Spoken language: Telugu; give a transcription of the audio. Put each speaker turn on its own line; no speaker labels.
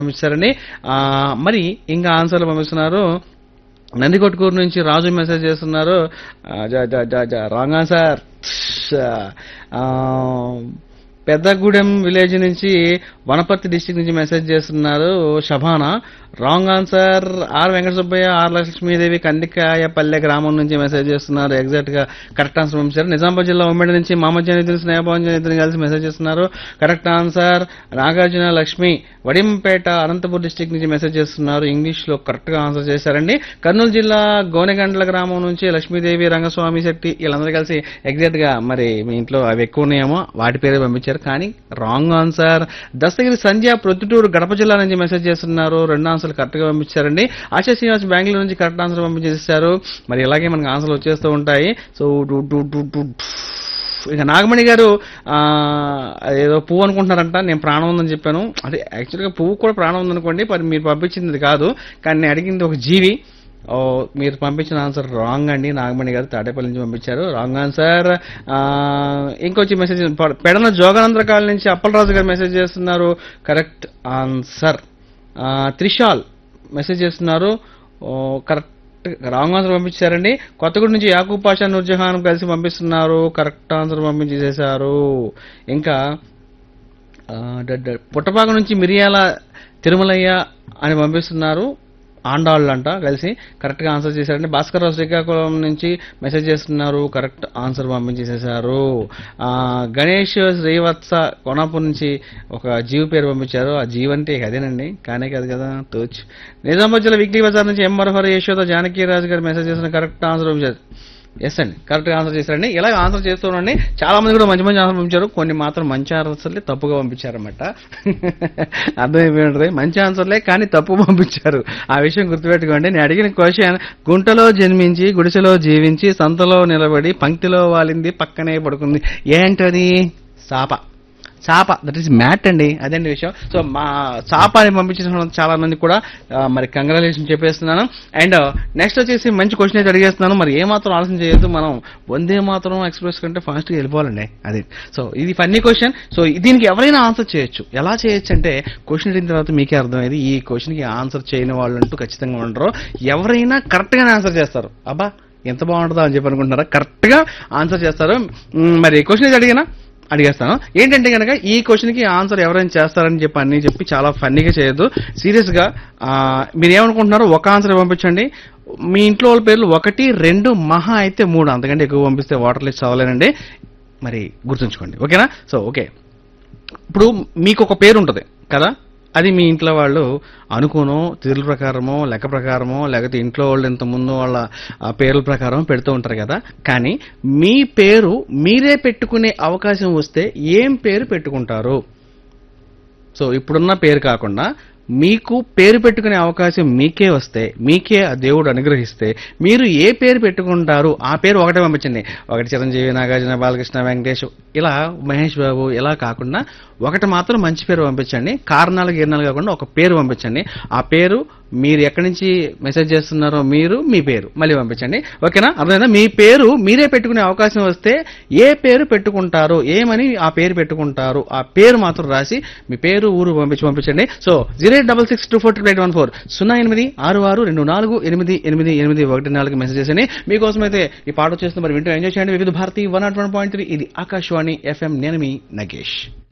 పంపించారండి ఆ, మరి ఇంకా ఆన్సర్లు పంపిస్తున్నారు నందికొట్కూరు నుంచి రాజు మెసేజ్ చేస్తున్నారు ఆ, జా జా జా జా రాంగ్ ఆన్సర్ ఆ, పెద్దగూడెం విలేజ్ నుంచి వనపర్తి డిస్టిక్ నుంచి మెసేజ్ చేస్తున్నారు Shabana wrong answer R Venkata Subbaiah R Lakshmidevi Kandikayapalle గ్రామం నుంచి మెసేజ్ చేస్తున్నారు ఎగ్జాక్ట్ గా కరెక్ట్ ఆన్సర్ పంపించారు నిజామాబాద్ జిల్లా ఉమ్మడి నుంచి మామజనితులు స్నేహభవన్ కలిసి మెసేజ్ చేస్తున్నారు correct answer Nagarjuna Lakshmi Vadimpeta Anantapur district నుంచి మెసేజ్ చేస్తున్నారు ఇంగ్లీష్ లో కరెక్ట్ గా ఆన్సర్ చేశారండి కర్నూలు జిల్లా గోనెగండ్ల గ్రామం నుంచి లక్ష్మీదేవి రంగస్వామి శెట్టి వీళ్ళందరూ కలిసి ఎగ్జాక్ట్ గా మరి మీ ఇంట్లో అవి ఎక్కువ ఉన్నాయేమో వాటి పేరే పంపించారు కానీ రాంగ్ ఆన్సర్ దస్తగిరి సంధ్య ప్రొద్దుటూరు గడప జిల్లా నుంచి మెసేజ్ చేస్తున్నారు రెండు ఆన్సర్లు కరెక్ట్ గా పంపించారండి ఆశా శ్రీనివాస్ బెంగళూరు నుంచి కరెక్ట్ ఆన్సర్ పంపించేశారు మరి ఇలాగే మనకు ఆన్సర్లు వచ్చేస్తూ ఉంటాయి సో డు- డు- డు- డు- ఇక నాగమణి గారు ఆ, ఏదో పువ్వు అనుకుంటున్నారంట నేను ప్రాణం ఉందని చెప్పాను అదే యాక్చువల్గా పువ్వు కూడా ప్రాణం ఉందనుకోండి మరి మీరు పంపించింది అది కాదు కానీ నేను అడిగింది ఒక జీవి ఓ, మీరు పంపించిన ఆన్సర్ రాంగ్ అండి నాగమణి గారు తాడేపల్లి నుంచి పంపించారు రాంగ్ ఆన్సర్ ఆ, ఇంకొచ్చి మెసేజ్ పెడన జోగానంద్ర కాలనీ నుంచి అప్పలరాజు గారు మెసేజ్ చేస్తున్నారు కరెక్ట్ ఆన్సర్ ఆ, త్రిషాల్ మెసేజ్ చేస్తున్నారు ఓ, కరెక్ట్ రాంగ్ ఆన్సర్ పంపించారండి కొత్తగూడ నుంచి యాకూబ్ పాషా నూర్జహాన్ కలిసి పంపిస్తున్నారు కరెక్ట్ ఆన్సర్ పంపించేశారు ఇంకా ఆ, డ- డ- పుట్టపాక నుంచి మిరియాల తిరుమలయ్య అని పంపిస్తున్నారు ఆండాళ్ళు అంట కలిసి కరెక్ట్గా ఆన్సర్ చేశారండి భాస్కర్ రావు శ్రీకాకుళం నుంచి మెసేజ్ చేస్తున్నారు కరెక్ట్ ఆన్సర్ పంపించేసేసారు ఆ, గణేష్ శ్రీవత్స కోనాపూర్ నుంచి ఒక జీవి పేరు పంపించారు ఆ జీవి అంటే ఇక అదేనండి కానే కాదు కదా తోచ్ నిజామాబాద్ జిల్లా వీక్లీ బజార్ నుంచి ఎం మరహర యశోద జానకి రాజు గారు మెసేజ్ చేసిన కరెక్ట్ ఆన్సర్ పంపించారు ఎస్ అండి కరెక్ట్గా ఆన్సర్ చేశారండి ఇలా ఆన్సర్ చేస్తున్నాండి చాలా మంది కూడా మంచి మంచి ఆన్సర్ పంపించారు కొన్ని మాత్రం మంచి ఆన్సర్లే తప్పుగా పంపించారన్నమాట అర్థమైపోయి ఉంటుంది మంచి ఆన్సర్లే కానీ తప్పు పంపించారు ఆ విషయం గుర్తుపెట్టుకోండి నేను అడిగిన క్వశ్చన్ గుంటలో జన్మించి గుడిసెలో జీవించి సంతలో నిలబడి పంక్తిలో వాలింది పక్కనే పడుకుంది ఏంటది సాప చాప దట్ ఈస్ మ్యాట్ అండి అదండి విషయం సో మా చాప అని పంపించిన చాలా మంది కూడా ఆ, మరి కంగ్రాచులేషన్ చెప్పేస్తున్నాను అండ్ నెక్స్ట్ వచ్చేసి మంచి క్వశ్చన్ అయితే అడిగేస్తున్నాను మరి ఏ మాత్రం ఆలోచన చేయొద్దు మనం వందే మాత్రం ఎక్స్ప్రెస్ కంటే ఫాస్ట్గా వెళ్ళిపోవాలండి అది సో ఇది ఫన్నీ క్వశ్చన్ సో దీనికి ఎవరైనా ఆన్సర్ చేయొచ్చు ఎలా చేయొచ్చు అంటే క్వశ్చన్ అడిగిన తర్వాత మీకే అర్థమైంది ఈ క్వశ్చన్కి ఆన్సర్ చేయని వాళ్ళు అంటూ ఖచ్చితంగా ఉండరు ఎవరైనా కరెక్ట్గానే ఆన్సర్ చేస్తారు అబ్బా ఎంత బాగుంటుందో అని చెప్పి అనుకుంటున్నారా కరెక్ట్గా ఆన్సర్ చేస్తారు మ్, మరి క్వశ్చన్ అయితే అడిగినా అడిగేస్తాను ఏంటంటే కనుక ఈ క్వశ్చన్ కి ఆన్సర్ ఎవరైనా చేస్తారని చెప్పి అన్ని చెప్పి చాలా ఫన్నీగా చేయొద్దు సీరియస్ గా ఆ, మీరు ఏమనుకుంటున్నారో ఒక ఆన్సర్ పంపించండి మీ ఇంట్లో వాళ్ళ పేర్లు ఒకటి రెండు మహా అయితే మూడు అంతకంటే ఎక్కువ పంపిస్తే వాటర్ లిస్ట్ అవ్వలేనండి మరి గుర్తుంచుకోండి ఓకేనా సో ఓకే ఇప్పుడు మీకు ఒక పేరు ఉంటుంది కదా అది మీ ఇంట్లో వాళ్ళు అనుకోనో తీరుల ప్రకారమో లెక్క ప్రకారమో లేకపోతే ఇంట్లో వాళ్ళు ఇంత ముందు వాళ్ళ ఆ, పేర్ల ప్రకారం పెడుతూ ఉంటారు కదా కానీ మీ పేరు మీరే పెట్టుకునే అవకాశం వస్తే ఏం పేరు పెట్టుకుంటారు సో ఇప్పుడున్న పేరు కాకుండా మీకు పేరు పెట్టుకునే అవకాశం మీకే వస్తే మీకే ఆ దేవుడు అనుగ్రహిస్తే మీరు ఏ పేరు పెట్టుకుంటారు ఆ పేరు ఒకటే పంపించండి ఒకటి చిరంజీవి నాగార్జున బాలకృష్ణ వెంకటేష్ ఇలా మహేష్ బాబు ఇలా కాకుండా ఒకటి మాత్రం మంచి పేరు పంపించండి కారణాలు గీరణాలు కాకుండా ఒక పేరు పంపించండి ఆ పేరు మీరు ఎక్కడి నుంచి మెసేజ్ చేస్తున్నారో మీరు మీ పేరు మళ్ళీ పంపించండి ఓకేనా అర్థమైందా మీ పేరు మీరే పెట్టుకునే అవకాశం వస్తే ఏ పేరు పెట్టుకుంటారు ఏమని ఆ పేరు పెట్టుకుంటారు ఆ పేరు మాత్రం రాసి మీ పేరు ఊరు పంపించి పంపించండి so zero eight double six two four two eight one four సున్నా ఎనిమిది ఆరు ఆరు రెండు నాలుగు ఎనిమిది ఎనిమిది ఎనిమిది ఒకటి నాలుగు మెసేజ్ చేసండి మీకోసం అయితే ఈ పాట వచ్చేస్తుంది మరి వింటూ ఎంజాయ్ చేయండి Vividh Bharati one not one point three ఇది ఆకాశవాణి ఎఫ్ఎం నేను మీ నగేష్